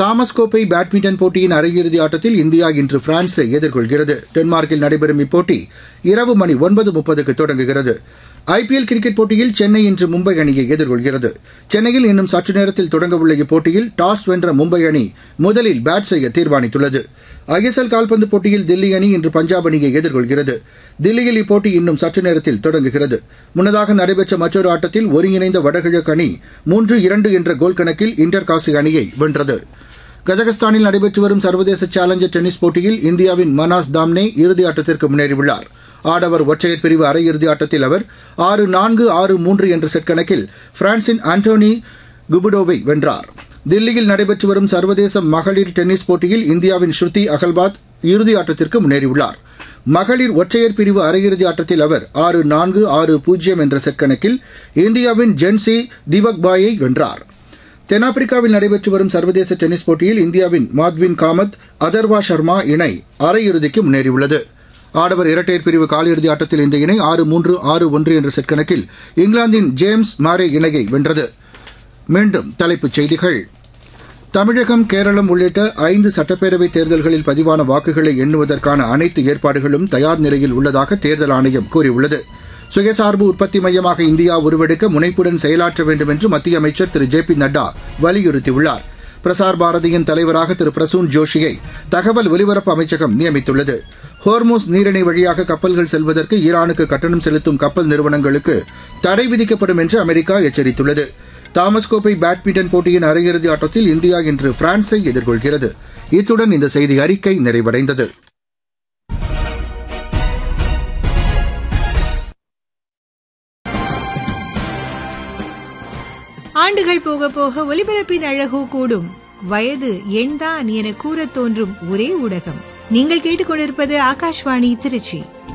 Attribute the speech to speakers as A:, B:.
A: Thomas கோப்பை badminton போட்டியின் அரையிறுதி ஆட்டத்தில் இந்தியா இன்று பிரான்ஸை எதிர்கொள்கிறது டென்மார்க்கில் நடைபெறும் இப்போட்டி இரவு மணி ஒன்பது முப்பதுக்கு தொடங்குகிறது ஐபிஎல் கிரிக்கெட் போட்டியில் சென்னை இன்று மும்பை அணியை எதிர்கொள்கிறது சென்னையில் இன்னும் சற்று நேரத்தில் தொடங்கவுள்ள இப்போட்டியில் டாஸ் வென்ற மும்பை அணி முதலில் பேட் செய்ய தீர்மானித்துள்ளது ஐஎஸ்எல் கால்பந்து போட்டியில் தில்லி அணி இன்று பஞ்சாப் அணியை எதிர்கொள்கிறது தில்லியில் இப்போட்டி இன்னும் சற்று நேரத்தில் தொடங்குகிறது முன்னதாக நடைபெற்ற மற்றொரு ஆட்டத்தில் ஒருங்கிணைந்த வடகிழக்கு அணி மூன்று இரண்டு என்ற கோல் கணக்கில் இன்டர் காசி அணியை வென்றது கஜகஸ்தானில் நடைபெற்று வரும் சர்வதேச சேலஞ்சர் டென்னிஸ் போட்டியில் இந்தியாவின் மனாஸ் தாம்னே இறுதி ஆட்டத்திற்கு முன்னேறியுள்ளார் ஆடவர் ஒற்றையர் பிரிவு அரையிறுதி ஆட்டத்தில் அவர் ஆறு நான்கு ஆறு மூன்று என்ற செட் கணக்கில் பிரான்சின் ஆண்டோனி குபுடோவை வென்றார் தில்லியில் நடைபெற்று வரும் சர்வதேச மகளிர் டென்னிஸ் போட்டியில் இந்தியாவின் ஸ்ருதி அகல்பாத் இறுதி ஆட்டத்திற்கு முன்னேறியுள்ளார் மகளிர் ஒற்றையர் பிரிவு அரையிறுதி ஆட்டத்தில் அவர் ஆறு நான்கு ஆறு பூஜ்ஜியம் என்ற செட் கணக்கில் இந்தியாவின் ஜென்சி தீபக் பாயை வென்றார் தென்னாப்பிரிக்காவில் நடைபெற்று வரும் சர்வதேச டென்னிஸ் போட்டியில் இந்தியாவின் மாத்வின் காமத் அதர்வா சர்மா இணை அரையிறுதிக்கு முன்னேறியுள்ளது ஆடவர் இரட்டையர் பிரிவு காலிறுதி ஆட்டத்தில் இந்த இணை ஆறு மூன்று ஆறு ஒன்று என்ற செட் கணக்கில் இங்கிலாந்தின் ஜேம்ஸ் மாரே இணையை வென்றது மீண்டும் தலைப்புச் செய்திகள் தமிழகம் கேரளம் உள்ளிட்ட ஐந்து சட்டப்பேரவைத் தேர்தல்களில் பதிவான வாக்குகளை எண்ணுவதற்கான அனைத்து ஏற்பாடுகளும் தயார் நிலையில் உள்ளதாக தேர்தல் ஆணையம் கூறியுள்ளது சுயசார்பு உற்பத்தி மையமாக இந்தியா உருவெடுக்க முனைப்புடன் செயலாற்ற வேண்டும் என்று மத்திய அமைச்சர் திரு ஜே பி நட்டா வலியுறுத்தியுள்ளார் பிரசார் பாரதியின் தலைவராக திரு பிரசூன் ஜோஷியை தகவல் ஒலிபரப்பு அமைச்சகம் நியமித்துள்ளது ஹோர்மோஸ் நீரிணை வழியாக கப்பல்கள் செல்வதற்கு ஈரானுக்கு கட்டணம் செலுத்தும் கப்பல் நிறுவனங்களுக்கு தடை விதிக்கப்படும் என்று அமெரிக்கா எச்சரித்துள்ளது தாமஸ் கோப்பை பேட்மிண்டன் போட்டியின் அரையிறுதி ஆட்டத்தில் இந்தியா இன்று பிரான்ஸை எதிர்கொள்கிறது இத்துடன் இந்த செய்தி அறிக்கை நிறைவடைந்தது
B: ஆண்டுகள் போக போக ஒலிபரப்பின் அழகோ கூடும் வயது எண்தான் என கூறத் தோன்றும் ஒரே ஊடகம் நீங்கள் கேட்டுக்கொண்டிருப்பது ஆகாஷ்வாணி திருச்சி